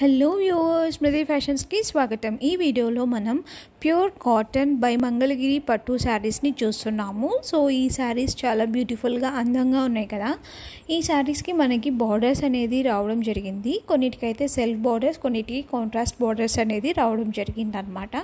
hello viewers స్మృతి ఫ్యాషన్స్కి స్వాగతం ఈ వీడియోలో మనం ప్యూర్ కాటన్ బై మంగళగిరి పట్టు శారీస్ని చూస్తున్నాము సో ఈ శారీస్ చాలా బ్యూటిఫుల్గా అందంగా ఉన్నాయి కదా ఈ శారీస్కి మనకి బార్డర్స్ అనేది రావడం జరిగింది కొన్నిటికైతే సెల్ఫ్ బార్డర్స్ కొన్నిటికి కాంట్రాస్ట్ బార్డర్స్ అనేది రావడం జరిగింది అనమాట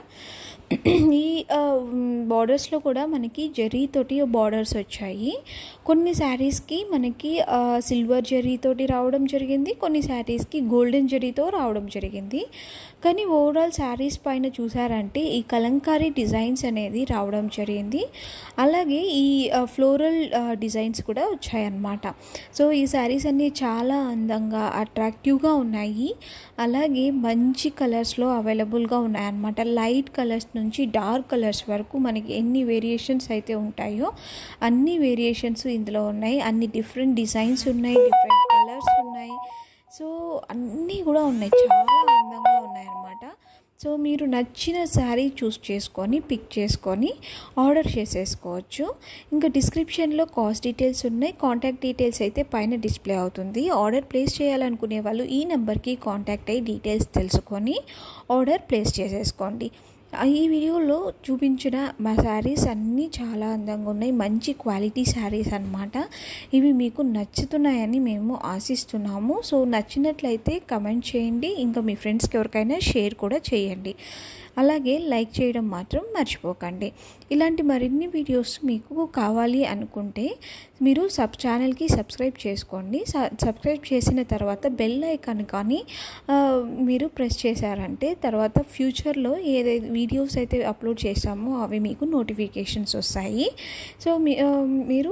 ఈ బార్డర్స్లో కూడా మనకి జరీతోటి బార్డర్స్ వచ్చాయి కొన్ని శారీస్కి మనకి సిల్వర్ జరీతోటి రావడం జరిగింది కొన్ని శారీస్కి గోల్డెన్ జరీతో రావడం జరిగింది కానీ ఓవరాల్ శారీస్ పైన చూసారంటే ఈ కలంకారీ డిజైన్స్ అనేది రావడం జరిగింది అలాగే ఈ ఫ్లోరల్ డిజైన్స్ కూడా వచ్చాయన్నమాట సో ఈ శారీస్ అన్నీ చాలా అందంగా అట్రాక్టివ్గా ఉన్నాయి అలాగే మంచి కలర్స్లో అవైలబుల్గా ఉన్నాయన్నమాట లైట్ కలర్స్ నుంచి డార్క్ కలర్స్ వరకు మనకి ఎన్ని వేరియేషన్స్ అయితే ఉంటాయో అన్ని వేరియేషన్స్ ఇందులో ఉన్నాయి అన్ని డిఫరెంట్ డిజైన్స్ ఉన్నాయి డిఫరెంట్ కలర్స్ ఉన్నాయి సో అన్నీ కూడా ఉన్నాయి చాలా అందంగా ఉన్నాయన్నమాట సో మీరు నచ్చిన శారీ చూస్ చేసుకొని పిక్ చేసుకొని ఆర్డర్ చేసేసుకోవచ్చు ఇంకా డిస్క్రిప్షన్లో కాస్ట్ డీటెయిల్స్ ఉన్నాయి కాంటాక్ట్ డీటెయిల్స్ అయితే పైన డిస్ప్లే అవుతుంది ఆర్డర్ ప్లేస్ చేయాలనుకునే వాళ్ళు ఈ నెంబర్కి కాంటాక్ట్ అయ్యి డీటెయిల్స్ తెలుసుకొని ఆర్డర్ ప్లేస్ చేసేసుకోండి ఈ వీడియోలో చూపించిన మా శారీస్ అన్నీ చాలా అందంగా ఉన్నాయి మంచి క్వాలిటీ శారీస్ అనమాట ఇవి మీకు నచ్చుతున్నాయని మేము ఆశిస్తున్నాము సో నచ్చినట్లయితే కమెంట్ చేయండి ఇంకా మీ ఫ్రెండ్స్కి ఎవరికైనా షేర్ కూడా చేయండి అలాగే లైక్ చేయడం మాత్రం మర్చిపోకండి ఇలాంటి మరిన్ని వీడియోస్ మీకు కావాలి అనుకుంటే మీరు సబ్ ఛానల్కి సబ్స్క్రైబ్ చేసుకోండి సబ్స్క్రైబ్ చేసిన తర్వాత బెల్ ఐకాన్ కానీ మీరు ప్రెస్ చేశారంటే తర్వాత ఫ్యూచర్లో ఏదైతే వీడియోస్ అయితే అప్లోడ్ చేసామో అవి మీకు నోటిఫికేషన్స్ వస్తాయి సో మీరు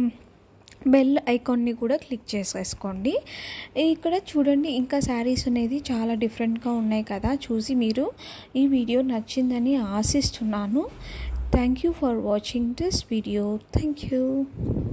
బెల్ ఐకాన్ని కూడా క్లిక్ చేసేసుకోండి ఇక్కడ చూడండి ఇంకా శారీస్ అనేది చాలా డిఫరెంట్గా ఉన్నాయి కదా చూసి మీరు ఈ వీడియో నచ్చిందని ఆశిస్తున్నాను thank you for watching this video thank you